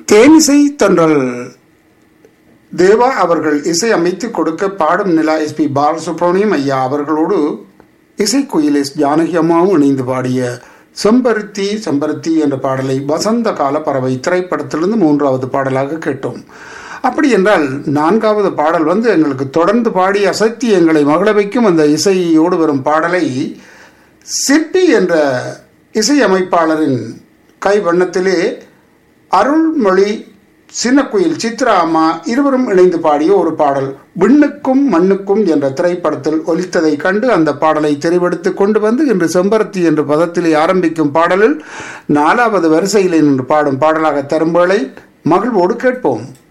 தேனிசை தென்றல் தேவா அவர்கள் இசை அமைத்து கொடுக்க பாடும் நிலா எஸ் பி பாலசுப்ரமணியம் ஐயா அவர்களோடு இசைக்குயில் எஸ் ஜானகி அம்மாவும் இணைந்து பாடிய செம்பருத்தி செம்பருத்தி என்ற பாடலை வசந்த கால பறவை திரைப்படத்திலிருந்து மூன்றாவது பாடலாக கேட்டோம் அப்படி என்றால் நான்காவது பாடல் வந்து எங்களுக்கு தொடர்ந்து பாடி அசத்தி எங்களை மகள வைக்கும் அந்த இசையோடு வரும் பாடலை சிற்பி என்ற இசையமைப்பாளரின் கை வண்ணத்திலே அருள்மொழி சின்னக்குயில் சித்ரா அம்மா இருவரும் இணைந்து பாடிய ஒரு பாடல் விண்ணுக்கும் மண்ணுக்கும் என்ற திரைப்படத்தில் ஒலித்ததை கண்டு அந்த பாடலை தெரிவெடுத்து கொண்டு வந்து இன்று செம்பருத்தி என்ற பதத்திலே ஆரம்பிக்கும் பாடலில் நாலாவது வரிசையில் நின்று பாடும் பாடலாக தரும்புகளை மகிழ்வோடு கேட்போம்